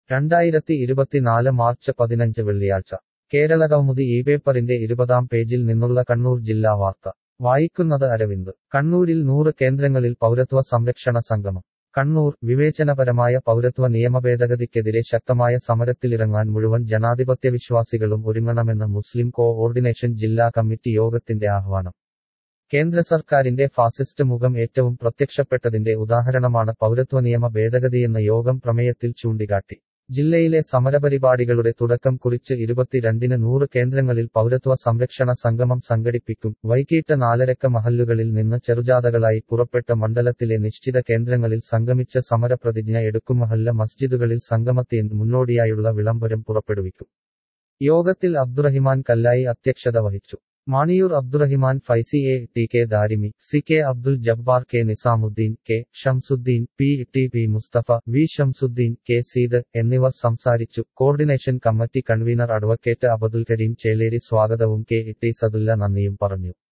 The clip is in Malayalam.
രണ്ടായിരത്തി ഇരുപത്തിനാല് മാർച്ച് പതിനഞ്ച് വെള്ളിയാഴ്ച കേരള കൗമുദി ഈ പേപ്പറിന്റെ ഇരുപതാം പേജിൽ നിന്നുള്ള കണ്ണൂർ ജില്ലാ വാർത്ത വായിക്കുന്നത് അരവിന്ദ് കണ്ണൂരിൽ നൂറ് കേന്ദ്രങ്ങളിൽ പൗരത്വ സംരക്ഷണ സംഗമം കണ്ണൂർ വിവേചനപരമായ പൗരത്വ നിയമഭേദഗതിക്കെതിരെ ശക്തമായ സമരത്തിലിറങ്ങാൻ മുഴുവൻ ജനാധിപത്യ വിശ്വാസികളും ഒരുങ്ങണമെന്ന് മുസ്ലിം കോ ഓർഡിനേഷൻ ജില്ലാ കമ്മിറ്റി യോഗത്തിന്റെ ആഹ്വാനം കേന്ദ്ര സർക്കാരിന്റെ ഫാസിസ്റ്റ് മുഖം ഏറ്റവും പ്രത്യക്ഷപ്പെട്ടതിന്റെ ഉദാഹരണമാണ് പൗരത്വ നിയമ ഭേദഗതിയെന്ന് യോഗം പ്രമേയത്തിൽ ചൂണ്ടിക്കാട്ടി ജില്ലയിലെ സമരപരിപാടികളുടെ തുടക്കം കുറിച്ച് ഇരുപത്തിരണ്ടിന് നൂറ് കേന്ദ്രങ്ങളിൽ പൗരത്വ സംരക്ഷണ സംഗമം സംഘടിപ്പിക്കും വൈകിട്ട് നാലരക്ക മഹല്ലുകളിൽ നിന്ന് ചെറുജാഥകളായി പുറപ്പെട്ട മണ്ഡലത്തിലെ നിശ്ചിത കേന്ദ്രങ്ങളിൽ സംഗമിച്ച സമരപ്രതിജ്ഞ എടുക്കും മഹല്ല മസ്ജിദുകളിൽ സംഗമത്തിന് മുന്നോടിയായുള്ള വിളംബരം പുറപ്പെടുവിക്കും യോഗത്തിൽ അബ്ദുറഹിമാൻ കല്ലായി അധ്യക്ഷത വഹിച്ചു Maniyoor Abdurahiman Faizy A T K Darimi C K Abdul Jabbar K Nizamuddin K Shamsuddin P T P Musthafa V Shamsuddin K Seed എന്നിവർ സംസാരിച്ചു coordination committee convener advocate Abdul Kareem Chelery സ്വാഗതവും കെ ടി സദുല്ല നന്ദിയും പറഞ്ഞു